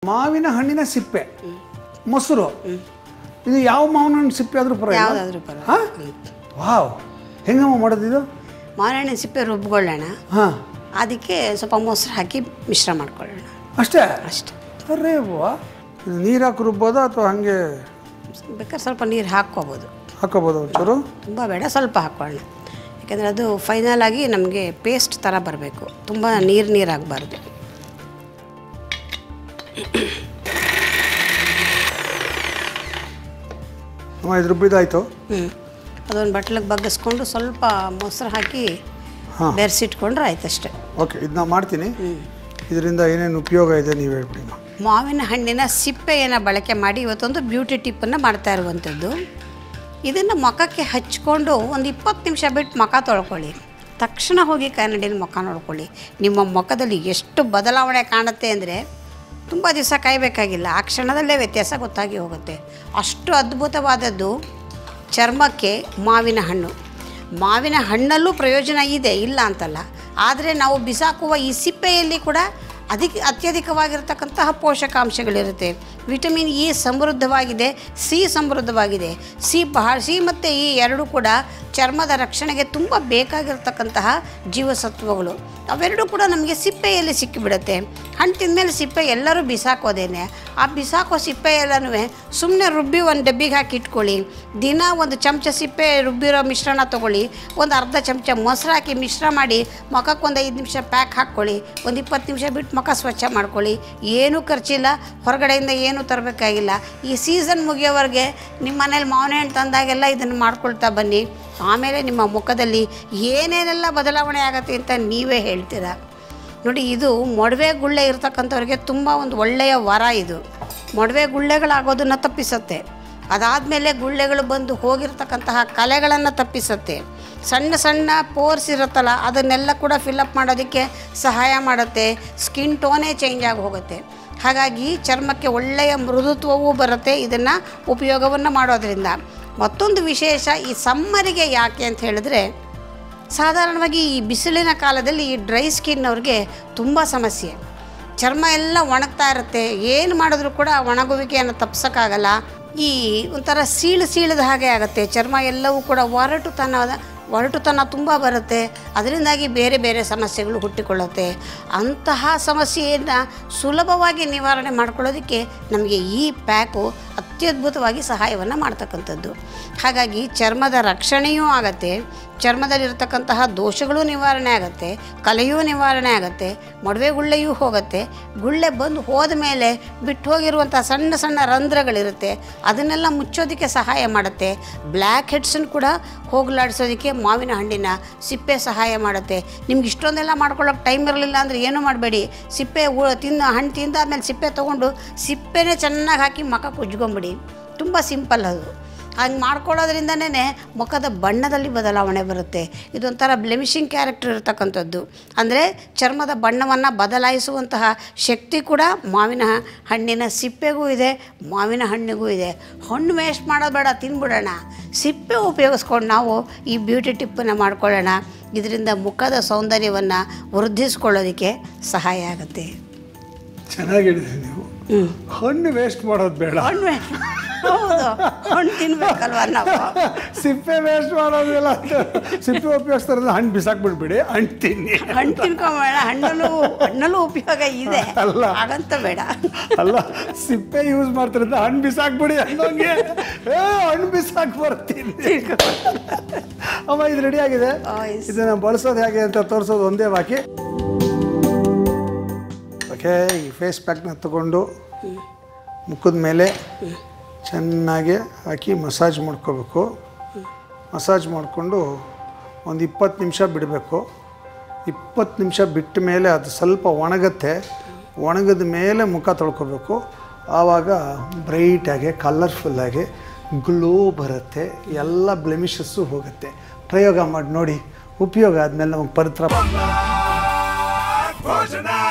ಮಾವಿನ ಹಣ್ಣಿನ ಸಿಪ್ಪೆ ಮೊಸರು ಇದು ಯಾವ ಮಾವಿನ ಹಣ್ಣು ಸಿಪ್ಪೆ ಆದರೂ ಪರವಾಗಿಲ್ಲ ಯಾವುದಾದ್ರೂ ಪರವಾಗಿಲ್ಲ ಹಾಂ ವಾವ್ ಹೆಂಗಮ್ಮ ಮಾಡೋದು ಇದು ಮಾವಿನ ಹಣ್ಣಿನ ಸಿಪ್ಪೆ ರುಬ್ಕೊಳ್ಳೋಣ ಹಾಂ ಅದಕ್ಕೆ ಸ್ವಲ್ಪ ಮೊಸರು ಹಾಕಿ ಮಿಶ್ರ ಮಾಡ್ಕೊಳ್ಳೋಣ ಅಷ್ಟೇ ಅಷ್ಟೆ ಅರೇ ವಾ ಇದು ನೀರು ಹಾಕಿ ರುಬ್ಬೋದಾ ಅಥವಾ ಹಾಗೆ ಬೇಕಾದ್ರೆ ಸ್ವಲ್ಪ ನೀರು ಹಾಕ್ಕೋಬೋದು ಹಾಕೋಬೋದು ಒಂಚೂರು ತುಂಬ ಬೇಡ ಸ್ವಲ್ಪ ಹಾಕ್ಕೊಳ್ಳೋಣ ಯಾಕೆಂದರೆ ಅದು ಫೈನಲ್ ಆಗಿ ನಮಗೆ ಪೇಸ್ಟ್ ಥರ ಬರಬೇಕು ತುಂಬ ನೀರು ನೀರು ಆಗಬಾರ್ದು ಅಮ್ಮ ಇದು ರುಬ್ಬಿದಾಯ್ತು ಹ್ಞೂ ಅದೊಂದು ಬಟ್ಲಿಗೆ ಬಗ್ಗಿಸ್ಕೊಂಡು ಸ್ವಲ್ಪ ಮೊಸರು ಹಾಕಿ ಹಾಂ ಬೆರೆಸಿಟ್ಕೊಂಡ್ರೆ ಆಯ್ತಷ್ಟೆ ಓಕೆ ಇದು ನಾ ಮಾಡ್ತೀನಿ ಇದರಿಂದ ಏನೇನು ಉಪಯೋಗ ಇದೆ ನೀವು ಹೇಳ್ಬಿಡಿ ಅಮ್ಮ. ಮಾವಿನ ಹಣ್ಣಿನ ಸಿಪ್ಪೆಯನ್ನು ಬಳಕೆ ಮಾಡಿ ಇವತ್ತೊಂದು ಬ್ಯೂಟಿ ಟಿಪ್ಪನ್ನು ಮಾಡ್ತಾ ಇರುವಂಥದ್ದು ಇದನ್ನು ಮುಖಕ್ಕೆ ಹಚ್ಕೊಂಡು ಒಂದು ಇಪ್ಪತ್ತು ನಿಮಿಷ ಬಿಟ್ಟು ಮುಖ ತೊಳ್ಕೊಳ್ಳಿ ತಕ್ಷಣ ಹೋಗಿ ಕನ್ನಡಿಯಲ್ಲಿ ಮುಖ ನೋಡ್ಕೊಳ್ಳಿ ನಿಮ್ಮ ಮುಖದಲ್ಲಿ ಎಷ್ಟು ಬದಲಾವಣೆ ಕಾಣುತ್ತೆ ಅಂದರೆ ತುಂಬ ದಿವಸ ಕಾಯಬೇಕಾಗಿಲ್ಲ ಆ ಕ್ಷಣದಲ್ಲೇ ವ್ಯತ್ಯಾಸ ಗೊತ್ತಾಗಿ ಹೋಗುತ್ತೆ ಅಷ್ಟು ಅದ್ಭುತವಾದದ್ದು ಚರ್ಮಕ್ಕೆ ಮಾವಿನ ಹಣ್ಣು ಮಾವಿನ ಹಣ್ಣಲ್ಲೂ ಪ್ರಯೋಜನ ಇದೆ ಇಲ್ಲ ಅಂತಲ್ಲ ಆದರೆ ನಾವು ಬಿಸಾಕುವ ಈ ಸಿಪ್ಪೆಯಲ್ಲಿ ಕೂಡ ಅಧಿಕ ಅತ್ಯಧಿಕವಾಗಿರ್ತಕ್ಕಂತಹ ಪೋಷಕಾಂಶಗಳಿರುತ್ತೆ ವಿಟಮಿನ್ ಇ ಸಮೃದ್ಧವಾಗಿದೆ ಸಿ ಸಮೃದ್ಧವಾಗಿದೆ ಸಿ ಬಹಳ ಸಿ ಮತ್ತು ಇ ಎರಡೂ ಕೂಡ ಚರ್ಮದ ರಕ್ಷಣೆಗೆ ತುಂಬ ಬೇಕಾಗಿರ್ತಕ್ಕಂತಹ ಜೀವಸತ್ವಗಳು ಅವೆರಡೂ ಕೂಡ ನಮಗೆ ಸಿಪ್ಪೆಯಲ್ಲಿ ಸಿಕ್ಕಿಬಿಡುತ್ತೆ ಹಣ್ಣು ತಿಂದಮೇಲೆ ಸಿಪ್ಪೆ ಎಲ್ಲರೂ ಬಿಸಾಕೋದೇನೆ ಆ ಬಿಸಾಕೋ ಸಿಪ್ಪೆ ಎಲ್ಲನೂ ಸುಮ್ಮನೆ ರುಬ್ಬಿ ಒಂದು ಡಬ್ಬಿಗೆ ಹಾಕಿ ಇಟ್ಕೊಳ್ಳಿ ದಿನ ಒಂದು ಚಮಚ ಸಿಪ್ಪೆ ರುಬ್ಬಿರೋ ಮಿಶ್ರಣ ತೊಗೊಳ್ಳಿ ಒಂದು ಅರ್ಧ ಚಮಚ ಮೊಸರು ಹಾಕಿ ಮಿಶ್ರ ಮಾಡಿ ಮುಖಕ್ಕೆ ಒಂದು ಐದು ನಿಮಿಷ ಪ್ಯಾಕ್ ಹಾಕ್ಕೊಳ್ಳಿ ಒಂದು ಇಪ್ಪತ್ತು ನಿಮಿಷ ಬಿಟ್ಟು ಮುಖ ಸ್ವಚ್ಛ ಮಾಡ್ಕೊಳ್ಳಿ ಏನೂ ಖರ್ಚಿಲ್ಲ ಹೊರಗಡೆಯಿಂದ ಏನೂ ತರಬೇಕಾಗಿಲ್ಲ ಈ ಸೀಸನ್ ಮುಗಿಯೋವರೆಗೆ ನಿಮ್ಮ ಮನೇಲಿ ಮಾವಿನ ಹಣ್ಣು ತಂದಾಗೆಲ್ಲ ಇದನ್ನು ಮಾಡ್ಕೊಳ್ತಾ ಬನ್ನಿ ಆಮೇಲೆ ನಿಮ್ಮ ಮುಖದಲ್ಲಿ ಏನೇನೆಲ್ಲ ಬದಲಾವಣೆ ಆಗತ್ತೆ ಅಂತ ನೀವೇ ಹೇಳ್ತೀರಾ ನೋಡಿ ಇದು ಮೊಡವೆ ಗುಳ್ಳೆ ಇರ್ತಕ್ಕಂಥವ್ರಿಗೆ ತುಂಬ ಒಂದು ಒಳ್ಳೆಯ ವರ ಇದು ಮೊಡವೆ ಗುಳ್ಳೆಗಳಾಗೋದನ್ನು ತಪ್ಪಿಸುತ್ತೆ ಅದಾದಮೇಲೆ ಗುಳ್ಳೆಗಳು ಬಂದು ಹೋಗಿರ್ತಕ್ಕಂತಹ ಕಲೆಗಳನ್ನು ತಪ್ಪಿಸುತ್ತೆ ಸಣ್ಣ ಸಣ್ಣ ಪೋರ್ಸ್ ಇರುತ್ತಲ್ಲ ಅದನ್ನೆಲ್ಲ ಕೂಡ ಫಿಲಪ್ ಮಾಡೋದಕ್ಕೆ ಸಹಾಯ ಮಾಡುತ್ತೆ ಸ್ಕಿನ್ ಟೋನೇ ಚೇಂಜ್ ಆಗಿ ಹೋಗುತ್ತೆ ಹಾಗಾಗಿ ಚರ್ಮಕ್ಕೆ ಒಳ್ಳೆಯ ಮೃದುತ್ವವೂ ಬರುತ್ತೆ ಇದನ್ನು ಉಪಯೋಗವನ್ನು ಮಾಡೋದ್ರಿಂದ ಮತ್ತೊಂದು ವಿಶೇಷ ಈ ಸಮ್ಮರಿಗೆ ಯಾಕೆ ಅಂತ ಹೇಳಿದ್ರೆ ಸಾಧಾರಣವಾಗಿ ಈ ಬಿಸಿಲಿನ ಕಾಲದಲ್ಲಿ ಈ ಡ್ರೈ ಸ್ಕಿನ್ ಅವ್ರಿಗೆ ತುಂಬ ಸಮಸ್ಯೆ ಚರ್ಮ ಎಲ್ಲ ಒಣಗ್ತಾ ಇರುತ್ತೆ ಏನು ಮಾಡಿದ್ರೂ ಕೂಡ ಆ ಒಣಗುವಿಕೆಯನ್ನು ತಪ್ಸೋಕ್ಕಾಗಲ್ಲ ಈ ಒಂಥರ ಸೀಳು ಸೀಳದ ಹಾಗೆ ಆಗುತ್ತೆ ಚರ್ಮ ಎಲ್ಲವೂ ಕೂಡ ಒರಟುತನ ಒರಟುತನ ತುಂಬ ಬರುತ್ತೆ ಅದರಿಂದಾಗಿ ಬೇರೆ ಬೇರೆ ಸಮಸ್ಯೆಗಳು ಹುಟ್ಟಿಕೊಳ್ಳುತ್ತೆ ಅಂತಹ ಸಮಸ್ಯೆಯನ್ನು ಸುಲಭವಾಗಿ ನಿವಾರಣೆ ಮಾಡ್ಕೊಳ್ಳೋದಕ್ಕೆ ನಮಗೆ ಈ ಪ್ಯಾಕು ಅತ್ಯದ್ಭುತವಾಗಿ ಸಹಾಯವನ್ನು ಮಾಡ್ತಕ್ಕಂಥದ್ದು ಹಾಗಾಗಿ ಚರ್ಮದ ರಕ್ಷಣೆಯೂ ಆಗತ್ತೆ ಚರ್ಮದಲ್ಲಿರ್ತಕ್ಕಂತಹ ದೋಷಗಳು ನಿವಾರಣೆ ಆಗುತ್ತೆ ಕಲೆಯೂ ನಿವಾರಣೆ ಆಗುತ್ತೆ ಮೊಡವೆ ಗುಳ್ಳೆಯೂ ಹೋಗುತ್ತೆ ಗುಳ್ಳೆ ಬಂದು ಹೋದ ಮೇಲೆ ಬಿಟ್ಟು ಹೋಗಿರುವಂಥ ಸಣ್ಣ ಸಣ್ಣ ರಂಧ್ರಗಳಿರುತ್ತೆ ಅದನ್ನೆಲ್ಲ ಮುಚ್ಚೋದಕ್ಕೆ ಸಹಾಯ ಮಾಡುತ್ತೆ ಬ್ಲ್ಯಾಕ್ ಹೆಡ್ಸನ್ನು ಕೂಡ ಹೋಗಲಾಡಿಸೋದಕ್ಕೆ ಮಾವಿನ ಹಣ್ಣಿನ ಸಿಪ್ಪೆ ಸಹಾಯ ಮಾಡುತ್ತೆ ನಿಮ್ಗೆ ಇಷ್ಟೊಂದೆಲ್ಲ ಮಾಡ್ಕೊಳ್ಳೋಕೆ ಟೈಮ್ ಇರಲಿಲ್ಲ ಅಂದರೆ ಏನೂ ಮಾಡಬೇಡಿ ಸಿಪ್ಪೆ ಉ ತಿಂದು ಹಣ್ಣು ತಿಂದಾದ್ಮೇಲೆ ಸಿಪ್ಪೆ ತೊಗೊಂಡು ಸಿಪ್ಪೆನೇ ಚೆನ್ನಾಗಿ ಹಾಕಿ ಮುಖ ಉಜ್ಕೊಂಬಿಡಿ ತುಂಬ ಸಿಂಪಲ್ ಅದು ಹಂಗೆ ಮಾಡ್ಕೊಳ್ಳೋದ್ರಿಂದನೇ ಮುಖದ ಬಣ್ಣದಲ್ಲಿ ಬದಲಾವಣೆ ಬರುತ್ತೆ ಇದೊಂಥರ ಬ್ಲೆಮಿಷಿಂಗ್ ಕ್ಯಾರೆಕ್ಟರ್ ಇರತಕ್ಕಂಥದ್ದು ಅಂದರೆ ಚರ್ಮದ ಬಣ್ಣವನ್ನು ಬದಲಾಯಿಸುವಂತಹ ಶಕ್ತಿ ಕೂಡ ಮಾವಿನ ಹಣ್ಣಿನ ಸಿಪ್ಪೆಗೂ ಇದೆ ಮಾವಿನ ಹಣ್ಣಿಗೂ ಇದೆ ಹಣ್ಣು ವೇಸ್ಟ್ ಮಾಡೋದು ಬೇಡ ತಿನ್ಬಿಡೋಣ ಸಿಪ್ಪೆ ಉಪಯೋಗಿಸ್ಕೊಂಡು ನಾವು ಈ ಬ್ಯೂಟಿ ಟಿಪ್ಪನ್ನು ಮಾಡ್ಕೊಳ್ಳೋಣ ಇದರಿಂದ ಮುಖದ ಸೌಂದರ್ಯವನ್ನು ವೃದ್ಧಿಸ್ಕೊಳ್ಳೋದಕ್ಕೆ ಸಹಾಯ ಆಗುತ್ತೆ ಚೆನ್ನಾಗಿ ಹೇಳಿದ್ರಿ ನೀವು ಹ್ಞೂ ಹಣ್ಣು ವೇಸ್ಟ್ ಮಾಡೋದು ಬೇಡ ಹಣ್ಣು ವೇಸ್ಟ್ ಹೌದು ಹಣ್ಣು ತಿನ್ಬೇಕಲ್ವ ನಾವು ಸಿಪ್ಪೆ ವೇಸ್ಟ್ ಮಾಡೋದಿಲ್ಲ ಅಂತ ಸಿಪ್ಪೆ ಉಪಯೋಗಿಸ್ತಾರಲ್ಲ ಹಣ್ಣು ಬಿಸಾಕ್ಬಿಡ್ಬೇಡಿ ಹಣ್ಣು ತಿನ್ನಿ ಹಣ್ಣು ತಿನ್ಕೊಂಬೇಡ ಹಣ್ಣಲ್ಲೂ ಹಣ್ಣಲ್ಲೂ ಉಪಯೋಗ ಇದೆ ಅಲ್ಲ. ಹಾಗಂತ ಬೇಡ ಅಲ್ಲ ಸಿಪ್ಪೆ ಯೂಸ್ ಮಾಡ್ತಾರಂತ ಹಣ್ಣು ಬಿಸಾಕ್ಬಿಡಿ ಅನ್ನೋಂಗೆ ಏ ಹಣ್ಣು ಬಿಸಾಕ್ ಬರ್ತೀನಿ ಅಮ್ಮ ಇದು ರೆಡಿ ಆಗಿದೆ ಆ, ಎಸ್. ಇದನ್ನ ಬಳಸೋದು ಹೇಗೆ ಅಂತ ತೋರಿಸೋದು ಒಂದೇ ಬಾಕಿ ಓಕೆ ಈ ಫೇಸ್ ಪ್ಯಾಕ್ನ ತಗೊಂಡು ಮುಖದ ಮೇಲೆ ಚೆನ್ನಾಗಿ ಹಾಕಿ ಮಸಾಜ್ ಮಾಡ್ಕೋಬೇಕು ಮಸಾಜ್ ಮಾಡಿಕೊಂಡು ಒಂದು ಇಪ್ಪತ್ತು ನಿಮಿಷ ಬಿಡಬೇಕು ಇಪ್ಪತ್ತು ನಿಮಿಷ ಬಿಟ್ಟ ಮೇಲೆ ಅದು ಸ್ವಲ್ಪ ಒಣಗತ್ತೆ ಒಣಗಿದ ಮೇಲೆ ಮುಖ ತೊಳ್ಕೊಬೇಕು ಆವಾಗ ಬ್ರೈಟಾಗಿ ಕಲರ್ಫುಲ್ಲಾಗಿ ಗ್ಲೋ ಬರುತ್ತೆ ಎಲ್ಲ ಬ್ಲೆಮಿಷಸ್ಸು ಹೋಗುತ್ತೆ ಪ್ರಯೋಗ ಮಾಡಿ ನೋಡಿ ಉಪಯೋಗ ಆದಮೇಲೆ ನಮಗೆ ಪರಿತ್ರ Fortune